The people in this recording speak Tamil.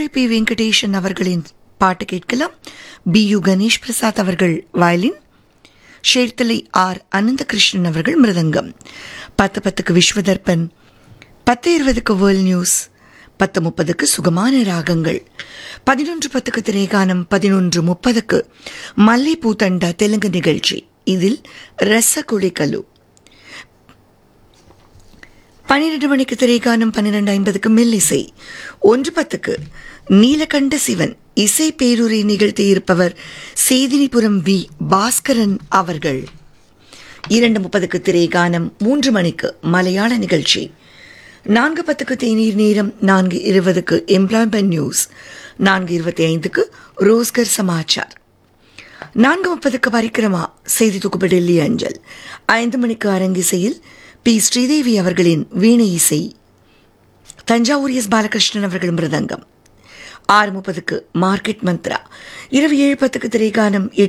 மதுரை பி வெங்கடேஷன் அவர்களின் பாட்டு கேட்கலாம் பி யு கணேஷ் பிரசாத் அவர்கள் வயலின் ஷேர்த்தலை ஆர் அனந்தகிருஷ்ணன் அவர்கள் மிருதங்கம் பத்து பத்துக்கு விஸ்வதர்பன் பத்து இருபதுக்கு வேர்ல்ட் நியூஸ் பத்து முப்பதுக்கு சுகமான ராகங்கள் பதினொன்று பத்துக்கு திரைகானம் பதினொன்று முப்பதுக்கு மல்லிப்பூ தண்டா தெலுங்கு நிகழ்ச்சி இதில் ரசகுழிக்கலு பன்னிரண்டு மணிக்கு திரைகானம் பன்னிரண்டு ஐம்பதுக்கு மெல்லிசை ஒன்று பத்துக்கு நீலகண்ட சிவன் இசை பேருரை நிகழ்த்தி இருப்பவர் சேதினிபுரம் வி பாஸ்கரன் அவர்கள் இரண்டு முப்பதுக்கு திரைகானம் மூன்று மணிக்கு மலையாள நிகழ்ச்சி நான்கு பத்துக்கு தேநீர் நேரம் நான்கு இருபதுக்கு எம்ப்ளாய்மெண்ட் நியூஸ் நான்கு இருபத்தி ஐந்துக்கு ரோஸ்கர் சமாச்சார் நான்கு முப்பதுக்கு பரிக்கிரமா செய்தி தொகுப்பு டெல்லி அஞ்சல் ஐந்து மணிக்கு அரங்கிசையில் பி ஸ்ரீதேவி அவர்களின் வீணை இசை தஞ்சாவூர் எஸ் பாலகிருஷ்ணன் அவர்கள் மிருதங்கம் ஆறு முப்பதுக்கு மார்க்கெட் மந்த்ரா இரவு ஏழு பத்துக்கு திரைகானம்